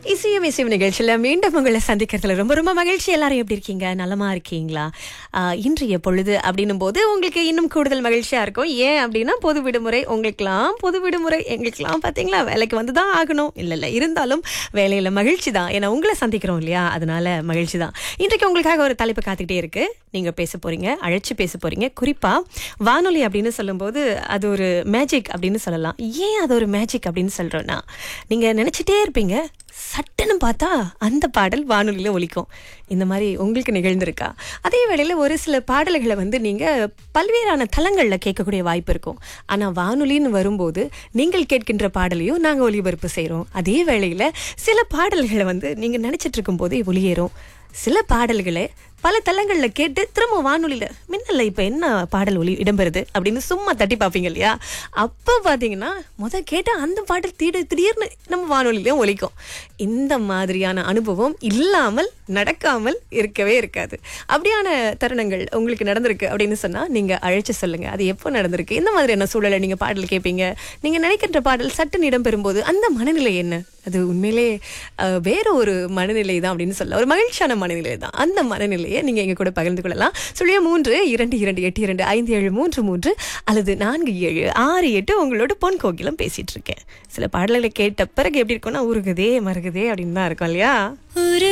இசையும் இசையும் நிகழ்ச்சியில் மீண்டும் உங்களை சந்திக்கிறதுல ரொம்ப ரொம்ப மகிழ்ச்சி எல்லாரும் எப்படி இருக்கீங்க நலமா இருக்கீங்களா ஆஹ், இன்றைய பொழுது அப்படின்னும் போது உங்களுக்கு இன்னும் கூடுதல் மகிழ்ச்சியா இருக்கும் ஏன் அப்படின்னா பொது விடுமுறை உங்களுக்கெல்லாம் பொது விடுமுறை எங்களுக்கெல்லாம் பார்த்தீங்களா வேலைக்கு வந்து தான் ஆகணும் இல்லை இல்லை இருந்தாலும் வேலையில மகிழ்ச்சி தான் ஏன்னா உங்களை சந்திக்கிறோம் இல்லையா அதனால மகிழ்ச்சி தான் இன்றைக்கு உங்களுக்காக ஒரு தலைப்பு காத்துக்கிட்டே இருக்கு நீங்க பேச போறீங்க அழைச்சு பேச போறீங்க குறிப்பா வானொலி அப்படின்னு சொல்லும்போது அது ஒரு மேஜிக் அப்படின்னு சொல்லலாம் ஏன் அது ஒரு மேஜிக் அப்படின்னு சொல்றோம்னா நீங்க நினைச்சிட்டே இருப்பீங்க சட்டுன்னு பார்த்தா அந்த பாடல் வானொலியில ஒலிக்கும் இந்த மாதிரி உங்களுக்கு நிகழ்ந்திருக்கா அதே வேளையில ஒரு சில பாடல்களை வந்து நீங்க பல்வேறான தளங்கள்ல கேட்கக்கூடிய வாய்ப்பு இருக்கும் ஆனா வானொலின்னு வரும்போது நீங்கள் கேட்கின்ற பாடலையும் நாங்க ஒளிபரப்பு செய்றோம் அதே வேளையில சில பாடல்களை வந்து நீங்க நினைச்சிட்டு இருக்கும் போதே ஒளியேறும் சில பாடல்களை பல தளங்கள்ல கேட்டு திரும்ப வானொலியில மின்னல்ல இப்ப என்ன பாடல் ஒளி இடம்பெறுது அப்படின்னு சும்மா தட்டி பார்ப்பீங்க இல்லையா அப்ப பாத்தீங்கன்னா முத கேட்ட அந்த பாடல் தீடு திடீர்னு நம்ம வானொலியிலும் ஒலிக்கும் இந்த மாதிரியான அனுபவம் இல்லாமல் நடக்காமல் இருக்கவே இருக்காது அப்படியான தருணங்கள் உங்களுக்கு நடந்திருக்கு அப்படின்னு சொன்னா நீங்க அழைச்சு சொல்லுங்க அது எப்போ நடந்திருக்கு இந்த மாதிரியான சூழலை நீங்க பாடல் கேட்பீங்க நீங்க நினைக்கின்ற பாடல் சட்டுன்னு இடம்பெறும்போது அந்த மனநிலை என்ன அது உண்மையிலே அஹ், வேற ஒரு மனநிலை தான் அப்படின்னு சொல்லலாம் ஒரு மகிழ்ச்சியான மனநிலை தான் அந்த மனநிலையை நீங்க எங்க கூட பகிர்ந்து கொள்ளலாம் சொல்லிய மூன்று இரண்டு இரண்டு எட்டு இரண்டு ஐந்து ஏழு மூன்று மூன்று அல்லது நான்கு ஏழு ஆறு எட்டு உங்களோட பொன் கோகிலம் பேசிட்டு இருக்கேன் சில பாடல்களை கேட்ட பிறகு எப்படி இருக்கும்னா உருகுதே மருகுதே அப்படின்னு தான் இருக்கும் இல்லையா ஒரு